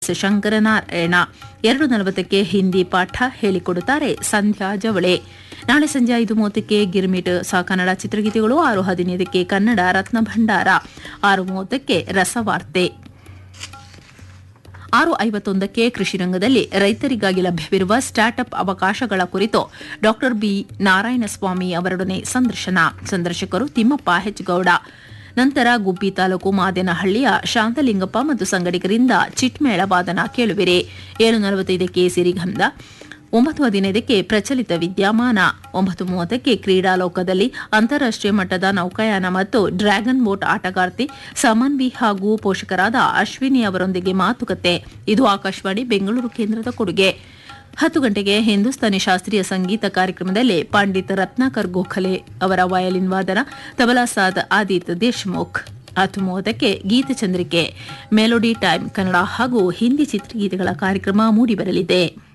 ಶಂಕರನಾರಾಯಣ ಎರಡು ನಲವತ್ತಕ್ಕೆ ಹಿಂದಿ ಪಾಠ ಹೇಳಿಕೊಡುತ್ತಾರೆ ಸಂಧ್ಯಾ ಜವಳೆ ನಾಳೆ ಸಂಜೆ ಐದು ಮೂವತ್ತಕ್ಕೆ ಗಿರ್ಮಿಟ್ ಸಹ ಕನ್ನಡ ಚಿತ್ರಗೀತೆಗಳು ಆರು ಹದಿನೈದಕ್ಕೆ ಕನ್ನಡ ರತ್ನ ಭಂಡಾರ ಆರು ಮೂವತ್ತಕ್ಕೆ ರಸವಾರ್ತೆ ಆರು ಐವತ್ತೊಂದಕ್ಕೆ ಕೃಷಿ ರಂಗದಲ್ಲಿ ರೈತರಿಗಾಗಿ ಲಭ್ಯವಿರುವ ಸ್ಟಾರ್ಟ್ಅಪ್ ಅವಕಾಶಗಳ ಕುರಿತು ಡಾಕ್ಟರ್ ಬಿ ನಾರಾಯಣಸ್ವಾಮಿ ಅವರೊಡನೆ ಸಂದರ್ಶನ ಸಂದರ್ಶಕರು ತಿಮ್ಮಪ್ಪ ಹೆಚ್ಗೌಡ ನಂತರ ಗುಬ್ಬಿ ತಾಲೂಕು ಮಾದೇನಹಳ್ಳಿಯ ಶಾಂತಲಿಂಗಪ್ಪ ಮತ್ತು ಸಂಗಡಿಗರಿಂದ ಚಿಟ್ಮೇಳ ವಾದನ ಕೇಳುವಿರಿ ಏಳು ನಲವತ್ತೈದಕ್ಕೆ ಸಿರಿಗಂಧ ಒಂಬತ್ತು ಹದಿನೈದಕ್ಕೆ ಪ್ರಚಲಿತ ವಿದ್ಯಮಾನ ಒಂಬತ್ತು ಮೂವತ್ತಕ್ಕೆ ಕ್ರೀಡಾ ಲೋಕದಲ್ಲಿ ಅಂತಾರಾಷ್ಟೀಯ ಮಟ್ಟದ ನೌಕಾಯಾನ ಮತ್ತು ಡ್ರ್ಯಾಗನ್ ಬೋಟ್ ಆಟಗಾರ್ತಿ ಸಮನ್ವಿ ಹಾಗೂ ಪೋಷಕರಾದ ಅಶ್ವಿನಿ ಅವರೊಂದಿಗೆ ಮಾತುಕತೆ ಇದು ಆಕಾಶವಾಣಿ ಬೆಂಗಳೂರು ಕೇಂದ್ರದ ಕೊಡುಗೆ ಹತ್ತು ಗಂಟೆಗೆ ಹಿಂದೂಸ್ತಾನಿ ಶಾಸ್ತ್ರೀಯ ಸಂಗೀತ ಕಾರ್ಯಕ್ರಮದಲ್ಲಿ ಪಂಡಿತ್ ರತ್ನಾಕರ್ ಗೋಖಲೆ ಅವರ ವಯಲಿನ್ ವಾದನ ತಬಲಾ ಸಾದ್ ಆದಿತ್ ದೇಶ್ಮುಖ್ ಹತ್ತು ಮೂವತ್ತಕ್ಕೆ ಗೀತಚಂದ್ರಿಕೆ ಮೆಲೋಡಿ ಟೈಮ್ ಕನ್ನಡ ಹಾಗೂ ಹಿಂದಿ ಚಿತ್ರಗೀತೆಗಳ ಕಾರ್ಯಕ್ರಮ ಮೂಡಿಬರಲಿದೆ